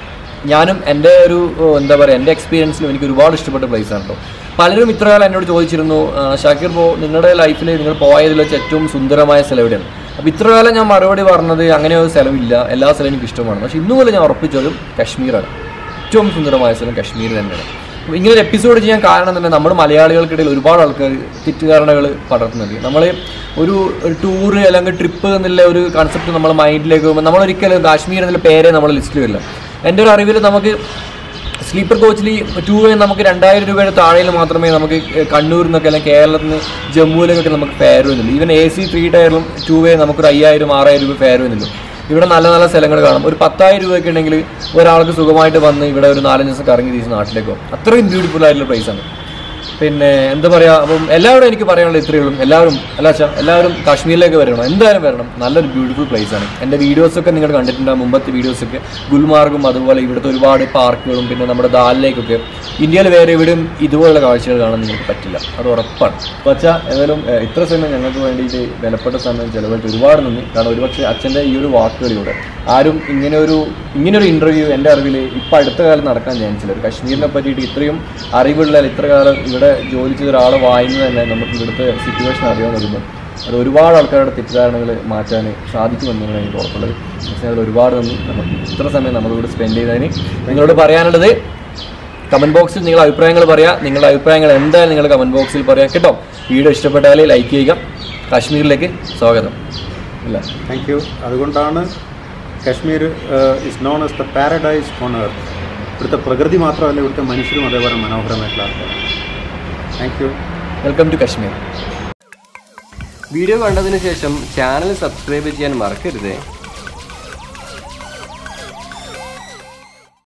Speaker 1: ഞാനും എൻ്റെ ഒരു ഓ, എന്താ പറയുക എൻ്റെ എക്സ്പീരിയൻസിലും എനിക്ക് ഒരുപാട് ഇഷ്ടപ്പെട്ട place ആണ് കേട്ടോ പലരും ഇത്ര കാലം എന്നോട് ചോദിച്ചിരുന്നു ആ, ഷാക്കിർ പോ നിങ്ങളുടെ ലൈഫിൽ നിങ്ങൾ പോയതിൽ വെച്ച് ഏറ്റവും സുന്ദരമായ സ്ഥലം എവിടെയാണ് അപ്പോൾ ഇത്ര കാലം ഞാൻ മറുപടി പറഞ്ഞത് അങ്ങനെ ഒരു സ്ഥലമില്ല എല്ലാ സ്ഥലവും എനിക്ക് ഇഷ്ടമാണ് പക്ഷേ ഇന്നു മുതൽ ഞാൻ ഉറപ്പിച്ചതും കാശ്മീരാണ് ഏറ്റവും സുന്ദരമായ സ്ഥലം കാശ്മീർ തന്നെയാണ് അപ്പോൾ ഇങ്ങനെ ഒരു എപ്പിസോഡ് ചെയ്യാൻ കാരണം തന്നെ നമ്മൾ മലയാളികൾക്കിടയിൽ ഒരുപാട് ആൾക്കാർ തെറ്റിദ്ധാരണകൾ പടർത്തുന്നുണ്ട് നമ്മൾ ഒരു ഒരു ടൂറ് അല്ലെങ്കിൽ ട്രിപ്പ് എന്നുള്ള ഒരു കൺസെപ്റ്റ് നമ്മൾ മൈൻഡിലേക്ക് പോകുമ്പോൾ നമ്മൾ ഒരിക്കലും കാശ്മീർ എന്നുള്ള പേരെ നമ്മൾ ലിസ്റ്റിൽ വരില്ല എൻ്റെ ഒരു അറിവിൽ നമുക്ക് സ്ലീപ്പർ കോച്ചിൽ ടൂ വേ നമുക്ക് രണ്ടായിരം രൂപയുടെ താഴെയിൽ മാത്രമേ നമുക്ക് കണ്ണൂരിൽ നിന്നൊക്കെ അല്ലെങ്കിൽ കേരളത്തിൽ നിന്ന് ജമ്മുവിലേക്കൊക്കെ നമുക്ക് ഫെയർ വരുന്നുള്ളൂ ഈവൻ എ സി ത്രീ ടയറിലും ടൂ വേ നമുക്കൊരു അയ്യായിരം ആറായിരം രൂപ ഫെയർ വരുന്നുള്ളൂ ഇവിടെ നല്ല നല്ല സ്ഥലങ്ങൾ കാണാം ഒരു പത്തായിരം രൂപയൊക്കെ ഉണ്ടെങ്കിൽ ഒരാൾക്ക് സുഖമായിട്ട് വന്ന് ഇവിടെ ഒരു നാലഞ്ച് ദിവസം കറങ്ങി തിരിച്ച് നാട്ടിലേക്ക് പോകും അത്രയും ബ്യൂട്ടിഫുൾ ആയിട്ടുള്ള place ആണ് പിന്നെ എന്താ പറയുക അപ്പം എല്ലാവരും എനിക്ക് പറയാനുള്ളത് ഇത്രയേ ഉള്ളൂ എല്ലാവരും അല്ല അച്ഛാ എല്ലാവരും കാശ്മീരിലേക്ക് വരണം എന്തായാലും വരണം നല്ലൊരു ബ്യൂട്ടിഫുൾ പ്ലേസ് ആണ് എൻ്റെ വീഡിയോസൊക്കെ നിങ്ങൾ കണ്ടിട്ടുണ്ടാകും മുമ്പത്തെ വീഡിയോസൊക്കെ ഗുൽമാർഗും അതുപോലെ ഇവിടുത്തെ ഒരുപാട് പാർക്കുകളും പിന്നെ നമ്മുടെ ദാലിലേക്കൊക്കെ ഇന്ത്യയിൽ വേറെ എവിടെയും ഇതുപോലുള്ള കാഴ്ചകൾ കാണാൻ നിങ്ങൾക്ക് പറ്റില്ല അത് ഉറപ്പാണ് അപ്പോൾ അച്ഛാ ഏതായാലും ഏഹ്, ഇത്ര സമയം ഞങ്ങൾക്ക് വേണ്ടിയിട്ട് വിലപ്പെട്ട സമയം ചിലവായിട്ട് ഒരുപാട് നന്ദി കാരണം ഒരുപക്ഷെ അച്ഛൻ്റെ ഈ ഒരു വാക്കുകളിലൂടെ ആരും ഇങ്ങനെ ഒരു ഇങ്ങനെ ഒരു ഇൻ്റർവ്യൂ എൻ്റെ അറിവിൽ ഇപ്പം അടുത്ത കാലം നടക്കാൻ ചാൻസില്ല ഒരു കശ്മീരിനെ പറ്റിയിട്ട് ഇത്രയും അറിവുള്ള ഇത്ര കാലം ഇവിടെ ജോലി ചെയ്ത ഒരാളെ വായിന്ന് തന്നെ നമുക്ക് ഇവിടുത്തെ സിറ്റുവേഷൻ അറിയാൻ വരുമ്പോൾ അത് ഒരുപാട് ആൾക്കാരുടെ തെറ്റിദ്ധാരണകൾ മാറ്റാൻ സാധിക്കുമെന്നാണ് എനിക്ക് ഉറപ്പുള്ളത് പക്ഷേ അതിൽ ഒരുപാട് നന്ദി നമുക്ക് ഇത്ര സമയം നമ്മളോട് സ്പെൻഡ് ചെയ്തതിന് നിങ്ങളോട് പറയാനുള്ളത് കമൻറ്റ് ബോക്സിൽ നിങ്ങളുടെ അഭിപ്രായങ്ങൾ പറയാം നിങ്ങളുടെ അഭിപ്രായങ്ങൾ എന്തായാലും നിങ്ങൾ കമൻറ്റ് ബോക്സിൽ പറയാം കേട്ടോ വീഡിയോ ഇഷ്ടപ്പെട്ടാൽ ലൈക്ക് ചെയ്യുക കാശ്മീരിലേക്ക് സ്വാഗതം ഇല്ല
Speaker 3: താങ്ക് യു അതുകൊണ്ടാണ് Kashmir is known as the paradise on earth ഇവിടുത്തെ പ്രകൃതി മാത്രമല്ല ഇവിടുത്തെ മനുഷ്യരും അതേപോലെ മനോഹരമായിട്ടുള്ള ആൾക്കാരാണ് thank you
Speaker 1: welcome to Kashmir
Speaker 2: video കണ്ടതിന് ശേഷം ചാനൽ സബ്സ്ക്രൈബ് ചെയ്യാൻ മറക്കരുത്